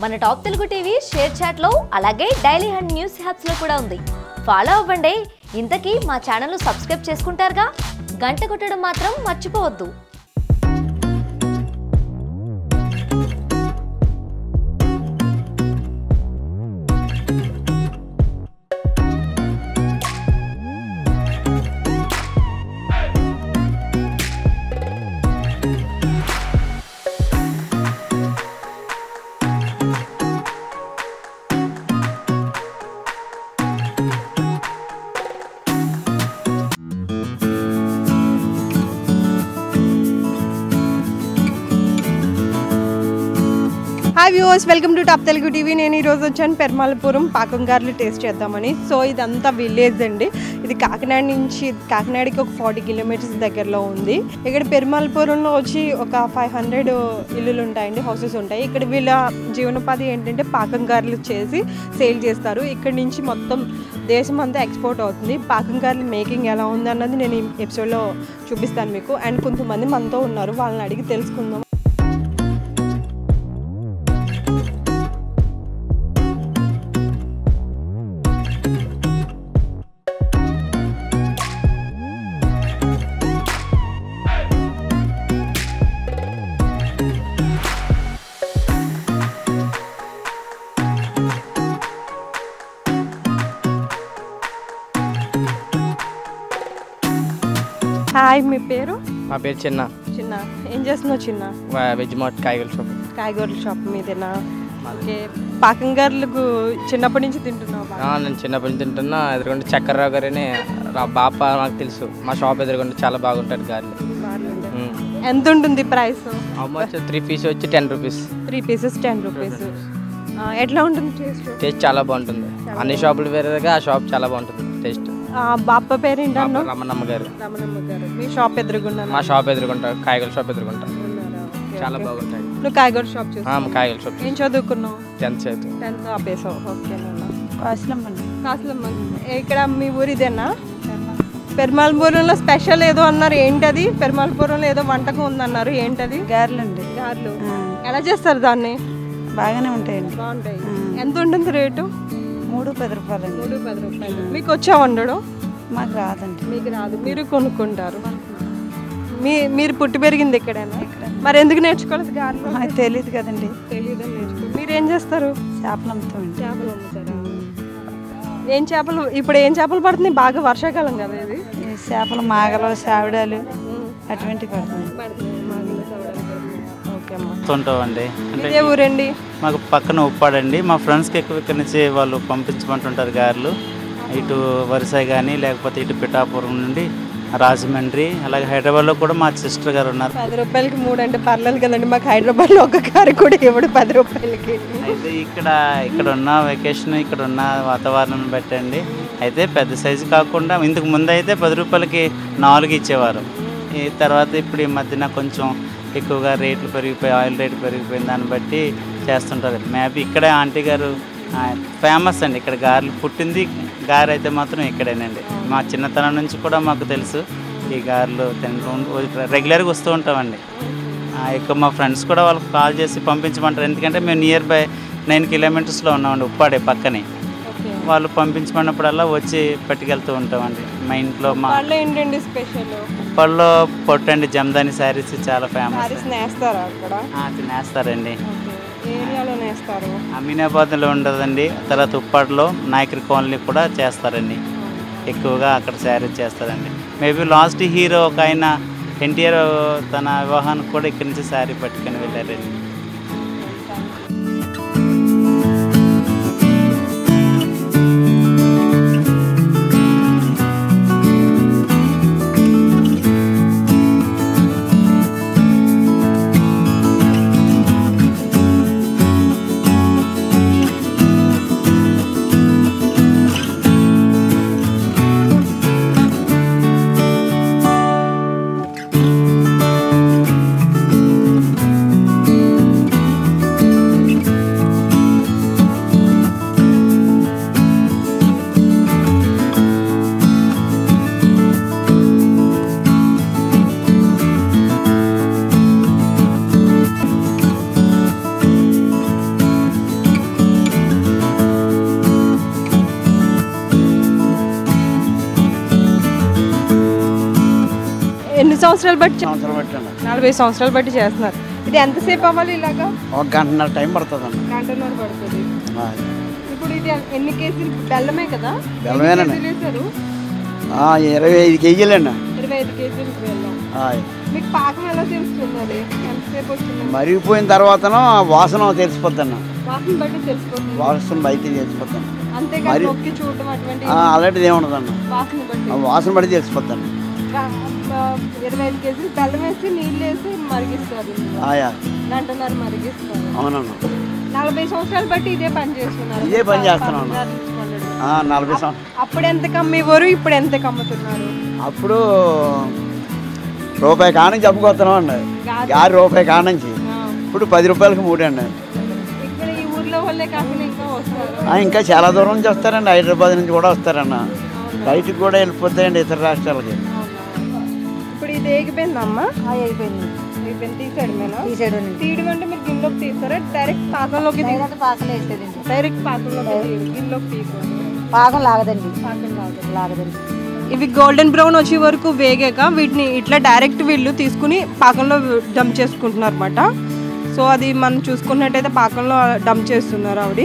మన top Telugu TV share చాట్లో అలాగే డైలీ హండ్ న్యూస్ హ్యాప్స్లో కూడా ఉంది ఫాలో అవ్వండి ఇంతకీ మా ఛానల్ సబ్స్క్రైబ్ చేసుకుంటారుగా గంట కొట్టడం మాత్రం మర్చిపోవద్దు hi viewers welcome to top Telugu TV నేను ఈరోజు వచ్చాను పెర్మాలపురం పాకం గారెలు టేస్ట్ చేద్దామని సో ఇదంతా విలేజ్ అండి ఇది కాకినాడ నుంచి కాకినాడకి ఒక ఫార్టీ కిలోమీటర్స్ దగ్గరలో ఉంది ఇక్కడ పెరుమాలపురంలో వచ్చి ఒక ఫైవ్ హండ్రెడ్ ఇల్లులు ఉంటాయండి హౌసెస్ ఉంటాయి ఇక్కడ వీళ్ళ జీవనోపాధి ఏంటంటే పాకం గారెలు చేసి సేల్ చేస్తారు ఇక్కడ నుంచి మొత్తం దేశం అంతా ఎక్స్పోర్ట్ అవుతుంది పాకం గారెలు మేకింగ్ ఎలా ఉంది అన్నది నేను ఈ ఎపిసోడ్లో చూపిస్తాను మీకు అండ్ కొంతమంది మనతో ఉన్నారు వాళ్ళని అడిగి తెలుసుకుందాం హాయ్ మీ పేరు మా పేరు చిన్న చిన్న ఏం చేస్తున్నావు చిన్న వా- వెజ్ మార్ట్ కాయగూరల షాప్ కాయగూరల షాప్ మీదేనా ఓకే పాకం గారులకు చిన్నప్పటి నుంచి తింటున్నావు బాగా? ఆ, నేను చిన్నప్పటి నుంచి తింటున్నా ఎదురుకుంటే చక్కెరరావు గారు అని రా- బాప నాకు తెలుసు మా షాప్ ఎదురుకుంటే చాలా బాగుంటుంది గారెలు బార్లు ఎంత ఉంటుంది ప్రైస్ అమ్మొచ్చు త్రీ పీస్ వచ్చి ten rupees three pieces ten rupees ఎట్లా ఉంటుంది టేస్ట్ టేస్ట్ చాలా బాగుంటుంది అన్ని షాపులు వేరేగా ఆ షాప్ చాలా బాగుంటుంది టేస్ట్ బాప్ప పేరు ఏంటన్నా రమణమ్మ గారు రమణమ్మ గారు మీ షాప్ ఎదురుగున్నాను మా షాప్ ఎదురుకుంటా కాయగూరల షాప్ ఎదురుకుంటా చాలా బాగుంటాయి నువ్వు కాయగూర షాప్ చూసి ఆ, కాయగూరల షాప్ ఏం చదువుకున్నావు టెన్త్ చేతు టెన్త్ ఆపేసావు ఓకే కాసులమ్మ కాసులమ్మ ఇక్కడ మీ ఊరిదేనా పెరుమాలపురంలో స్పెషల్ ఏదో అన్నారు ఏంటది పెరుమాలపురంలో ఏదో వంటకం ఉందన్నారు ఏంటది గారెలండి గారెలు ఆ, ఎలా చేస్తారు దాన్ని బాగానే ఉంటాయండి బాగుంటాయి ఎంత ఉంటుంది రేటు మూడు పది రూపాయలండి మూడు పది రూపాయలు మీకు వచ్చా వండడం మాకు రాదండి మీకు రాదు మీరు కొనుక్కుంటారు మీ మీరు పుట్టి పెరిగింది ఇక్కడేనా మరి ఎందుకు నేర్చుకోలేదు గారెలు మాకు తెలియదు కదండి తెలియదు నేర్చుకో మీరు ఏం చేస్తారు చేపలు అమ్ముతామండి చేపలు అమ్ముతారా ఏం చేపలు ఇప్పుడు ఏం చేపలు పడుతున్నాయి బాగా వర్షాకాలం కదా ఇది ఈ చేపలు మాగలు సావిడాలు అటువంటివి పడుతున్నాయి ఓకే అమ్మా వస్తుంటామండి అంటే ఇదే ఊరండి మాకు పక్కన ఉప్పాడండి మా ఫ్రెండ్స్కి ఎక్కువ ఇక్కడి నుంచి వాళ్ళు పంపించమంటుంటారు గారెలు ఇటు వరిసాయి కానీ లేకపోతే ఇటు పిఠాపురం నుండి రాజమండ్రి అలాగే హైదరాబాద్లో కూడా మా సిస్టర్ గారు ఉన్నారు పది రూపాయలకి మూడు అంటే పర్లేదు కదండి మాకు హైదరాబాద్లో ఒక కారు కూడా ఇవ్వడు పది రూపాయలకి అయితే ఇక్కడ ఇక్కడ ఉన్న వెకేషన్ ఇక్కడ ఉన్న వాతావరణం బట్టండి అయితే పెద్ద సైజు కాకుండా ఇంతకు ముందు అయితే పది రూపాయలకి నాలుగు ఇచ్చేవారు ఈ తర్వాత ఇప్పుడు ఈ మధ్యన కొంచెం ఎక్కువగా రేట్లు పెరిగిపోయి ఆయిల్ రేటు పెరిగిపోయిన దాన్ని బట్టి చేస్తుంటారు మేబీ ఇక్కడే ఆంటీ గారు ఫేమస్ అండి ఇక్కడ గారెలు పుట్టింది గారె అయితే మాత్రం ఇక్కడేనండి మా చిన్నతనం నుంచి కూడా మాకు తెలుసు ఈ గారెలు తినడం రెగ్యులర్గా వస్తూ ఉంటామండి ఆ, ఎక్కువ మా ఫ్రెండ్స్ కూడా వాళ్ళకి కాల్ చేసి పంపించమంటారు ఎందుకంటే మేము నియర్ బై నైన్ కిలోమీటర్స్లో ఉన్నామండి ఉప్పాడే పక్కనే వాళ్ళు పంపించమన్నప్పుడల్లా వచ్చి పట్టుకెళ్తూ ఉంటామండి మా ఇంట్లో మా వాళ్ళు ఏంటండి స్పెషల్ ఉప్పాడులో పొట్టండి జమదాని శారీస్ చాలా ఫేమస్ సారీస్ నేస్తారా అక్కడ తినేస్తారండి ఏ ఏరియాలో నేస్తారు అమీనాబాద్లో ఉండదండి తర్వాత ఉప్పాడులో నాయకరి కాలనీ కూడా చేస్తారండి ఎక్కువగా అక్కడ శారీ చేస్తారండి మేబీ లాస్ట్ హీరో ఒక ఆయన ఎన్టీఆర్ తన వివాహానికి కూడా ఇక్కడి నుంచి శారీ పట్టుకొని వెళ్ళారండి ఆ ఎన్ని సంవత్సరాలు బట్టి చే- సంవత్సరం పెట్టండి నలభై సంవత్సరాలు బట్టి చేస్తున్నారు ఇది ఎంతసేపు అవ్వాలి ఇలాగా ఒక గంటన్నర టైం పడుతుంది అన్న గంటన్నర పడుతుంది ఇప్పుడు ఇది ఎన్ని కేజీలు బెల్లమే కదా బెల్లమేనండి. ఎన్ని కేజీలు వేశారు? ఇరవై ఐదు కేజీలండి ఇరవై ఐదు కేజీలు బెల్లం ఆయ్. మీకు పాకం ఎలా తెలుస్తుంది అది ఎంతసేపు వస్తుంది మరిగిపోయిన తర్వాతన వాసన తెలిసిపోద్ది అన్న వాసన బట్టి తెలిసిపోతుంది వాసన బయట తెలిసిపోతాను అంతేకాదు మరి- నొక్కి చూడటం అటువంటి అలాంటిది ఏముండదు అన్న వాసన బట్టి ఆ వాసన బట్టి తెలిసిపోద్ది అన్న గా- ఆ, ఇరవై ఐదు కేజీలు బెల్లం వేసి నీళ్ళు వేసి మరిగిస్తారు ఆయా గంటన్నర మరిగిస్తారు అవునన్న నలభై సంవత్సరాలు బట్టి ఇదే పని చేస్తున్నారు ఇదే పని చేస్తున్నాను. పాకం వండడం. ఆ, నలభై సంవత్సరం అప్పుడు ఎంత కమ్మేవారు ఇప్పుడు ఎంత కమ్ముతున్నారు అప్పుడు రూపాయి కానుంచి అమ్ముకొస్తున్నాం అండి గారి- గారి రూపాయి కానుంచి ఆ, ఇప్పుడు పది రూపాయలకి మూడండి ఇక్కడ ఈ ఊర్లో వాళ్ళే కాకుండా ఇంకా వస్తారు ఆ, ఇంకా చాలా దూరం నుంచి వస్తారండి హైదరాబాద్ నుంచి కూడా వస్తారన్న బయటికి కూడా వెళ్ళిపోతాయండి ఇతర రాష్ట్రాలకి అవునా. ఇప్పుడు ఇది ఏగిపోయిందమ్మా అయిపోయింది అయిపోయింది తీసేయడమేనా తీసేయడం తీయడం అంటే మీరు గిన్నెలోకి తీస్తారా డైరెక్ట్ పాకంలోకి తీ- పాకం వేసేదండి డైరెక్ట్ పాకంలోకి తీయరు గిన్నెలోకి తీయకూడదు పాకం లాగదండి పాకం లాగా లాగదండి ఇవి గోల్డెన్ బ్రౌన్ వచ్చే వరకు వేగాక వీటిని ఇట్లా డైరెక్ట్ వీళ్ళు తీసుకుని పాకంలో డంప్ చేసుకుంటున్నారు అనమాట సో అది మనం చూసుకున్నట్టయితే పాకంలో డంప్ చేస్తున్నారు ఆవిడ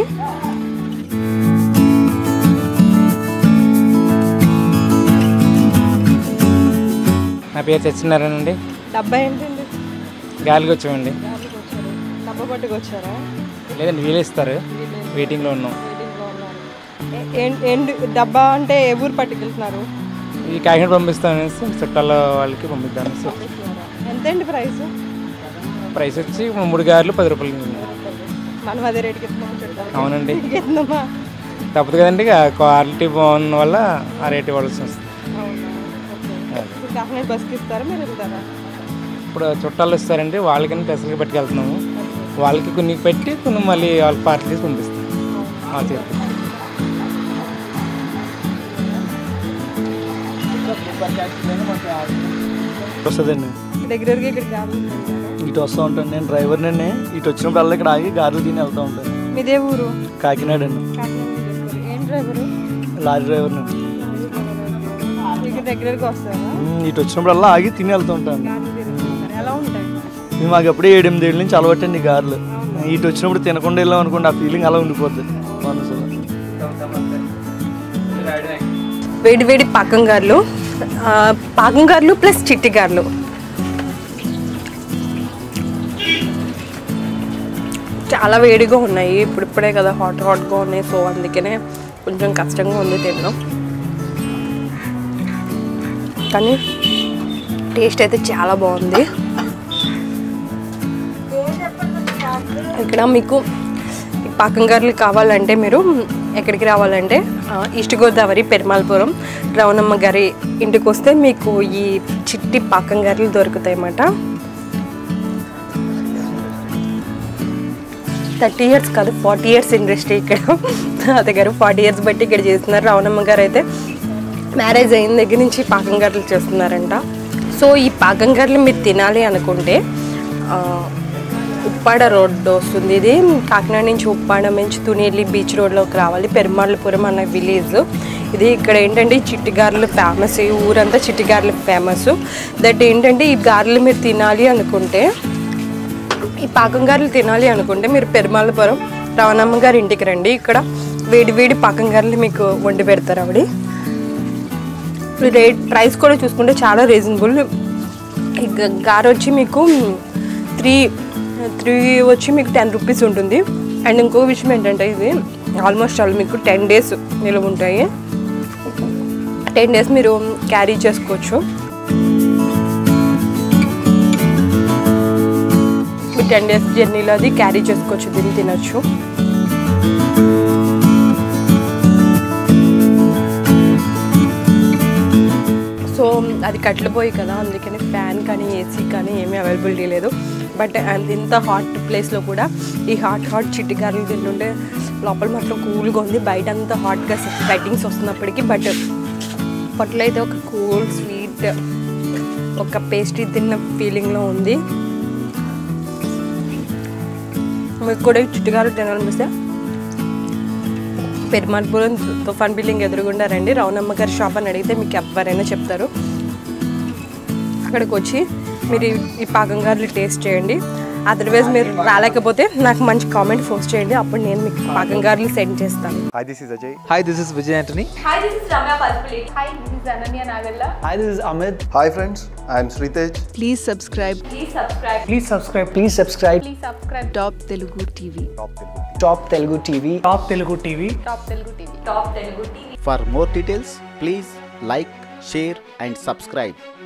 నా పేరు సత్యనారాయణ అండి డబ్బా ఏంటండి గాలికి వచ్చామండి గాలికి వచ్చారు డబ్బా పట్టుకు వచ్చారా లేదండి వీలు ఇస్తారు వెయిటింగ్లో ఉన్నాం వెయిటింగ్లో ఉన్నారు ఏ- ఏం- ఏంటి డబ్బా అంటే ఏ ఊరు పట్టుకెళ్తున్నారు ఈ కాకినాడ పంపిస్తాం అనేసి చుట్టాల వాళ్ళకి పంపిద్దాం అనేసి ఎంతండి ప్రైస్ ప్రైస్ వచ్చి మూడు గారెలు పది రూపాయలు మనం అదే రేటుకి ఇస్తున్నాం చుట్టాలు అవునండి ఇస్తున్నామా తప్పదు కదండి ఇక క్వాలిటీ బాగున్న వల్ల ఆ రేట్ ఇవ్వాల్సి వస్తుంది అవునా ఓకే ఇప్పుడు కాకినాడ బస్కి ఇస్తారా మీరు వెళ్తారా ఇప్పుడు చుట్టాలు వస్తారండి వాళ్ళకని స్పెషల్గా పట్టుకెళ్తున్నాము వాళ్ళకి కొన్ని పెట్టి కొన్ని మళ్ళీ వాళ్ళ పార్టీకి పంపిస్తాం ఆ చేతి వస్తుందండి రెగ్యులర్గా ఇక్కడికి రావాలి ఇటు వస్తూ ఉంటాను నేను డ్రైవర్నండి ఇటు వచ్చినప్పుడు ఇక్కడ ఆగి గారెలు తిని వెళ్తూ ఉంటాను మీదే ఊరు కాకినాడ అండి కాకినాడ నుంచి వస్తారు. ఏం డ్రైవరు లారీ డ్రైవర్నండి మీకు రెగ్యులర్గా వస్తారా ఉమ్, ఇటు వచ్చినప్పుడల్లా ఆగి తిని వెళ్తూ ఉంటాను గాలి తిరుగుతుంటారు ఎలా ఉంటాయి మేము మాకు ఎప్పుడే ఏడెనిమిది ఏళ్ళ నుంచి అలవాటండి ఈ గారెలు ఇటు వచ్చినప్పుడు తినకుండా వెళ్ళాం అనుకోండి ఆ ఫీలింగ్ అలా ఉండిపోద్ది మనసులో వేడి వేడి పాకం గారెలు ఆ, పాకం గారెలు ప్లస్ చిట్టి గారెలు చాలా వేడిగా ఉన్నాయి ఇప్పుడిప్పుడే కదా హాట్ హాట్గా ఉన్నాయి సో అందుకనే కొంచెం కష్టంగా ఉంది తినడం కానీ టేస్ట్ అయితే చాలా బాగుంది ఇక్కడ మీకు ఈ పాకం గారెలు కావాలంటే మీరు ఎక్కడికి రావాలంటే ఆ, ఈస్ట్ గోదావరి పెరుమాల్పురం రవణమ్మ గారి ఇంటికి వస్తే మీకు ఈ చిట్టి పాకం గారెలు దొరుకుతాయి అన్నమాట థర్టీ ఇయర్స్ కాదు ఫార్టీ ఇయర్స్ ఇండస్ట్రీ ఇక్కడ తాత గారు ఫార్టీ ఇయర్స్ బట్టి ఇక్కడ చేస్తున్నారు రావణమ్మ గారు అయితే మ్యారేజ్ అయిన దగ్గర నుంచి పాకం గారెలు చేస్తున్నారంట సో ఈ పాకం గారెలు మీరు తినాలి అనుకుంటే ఆ, ఉప్పాడ రోడ్ వస్తుంది ఇది కాకినాడ నుంచి ఉప్పాడ నుంచి తునిల్లి బీచ్ రోడ్లోకి రావాలి పెరుమాళ్ళపురం అన్న విలేజ్ ఇది ఇక్కడ ఏంటంటే ఈ చిట్టి గారెలు ఫేమస్ ఈ ఊరంతా చిట్టి గారెలు ఫేమస్ దట్ ఏంటంటే ఈ గారెలు మీరు తినాలి అనుకుంటే ఈ పాకం గారెలు తినాలి అనుకుంటే మీరు పెరుమాళపురం రవణమ్మ గారి ఇంటికి రండి ఇక్కడ వేడి వేడి పాకం గారెలు మీకు వండి పెడతారు ఆవిడ ఈ రేట్ ప్రైస్ కూడా చూసుకుంటే చాలా రీజనబుల్ ఈ గ- గారె వచ్చి మీకు త్రీ త్రీ వచ్చి మీకు టెన్ రూపీస్ ఉంటుంది అండ్ ఇంకో విషయం ఏంటంటే ఇది ఆల్మోస్ట్ ఆల్ మీకు టెన్ డేస్ నిలువ ఉంటాయి టెన్ డేస్ మీరు క్యారీ చేసుకోవచ్చు మీరు టెన్ డేస్ జర్నీలో అది క్యారీ చేసుకోవచ్చు దీన్ని తినొచ్చు సో అది కట్లిపోయి కదా అందుకని ఫ్యాన్ కానీ ఏసీ కానీ ఏమీ అవైలబిలిటీ లేదు బట్ అండ్ ఇంత హాట్ ప్లేస్లో కూడా ఈ హాట్ హాట్ చిట్టి గారెలు తింటుంటే లోపల మాత్రం కూల్గా ఉంది బయట అంతా హాట్గా లైటింగ్స్ వస్తున్నప్పటికీ బట్ పొట్టలో అయితే ఒక కూల్ స్వీట్ ఒక పేస్ట్రీ తిన్న ఫీలింగ్లో ఉంది మీకు కూడా చుట్టుగారు తినాలనిపిస్తే పెరుమాల్పురం తుఫాన్ బిల్డింగ్ ఎదురుగుండా రండి రౌనమ్మ గారి షాప్ అని అడిగితే మీకు ఎవరైనా చెప్తారు అక్కడికి వచ్చి మీరు ఈ- ఈ పాకం గారెలు టేస్ట్ చేయండి అదర్వైజ్ మీరు రాలేకపోతే నాకు మంచి కామెంట్ పోస్ట్ చేయండి అప్పుడు నేను మీకు పాకం గారెలు సెండ్ చేస్తాను Hi, this is Ajay. Hi, this is Vijay Anthony. Hi, this is Ramya Palpulate. Hi, this is Ananya Nagalla. Hi, this is Amit. Hi, friends. I am Sritej. Please subscribe Please subscribe. Please subscribe. Please subscribe. Please subscribe. Top Telugu TV Top Telugu TV. Top Telugu TV. Top Telugu TV. Top Telugu TV. For more details, please like, share, and subscribe.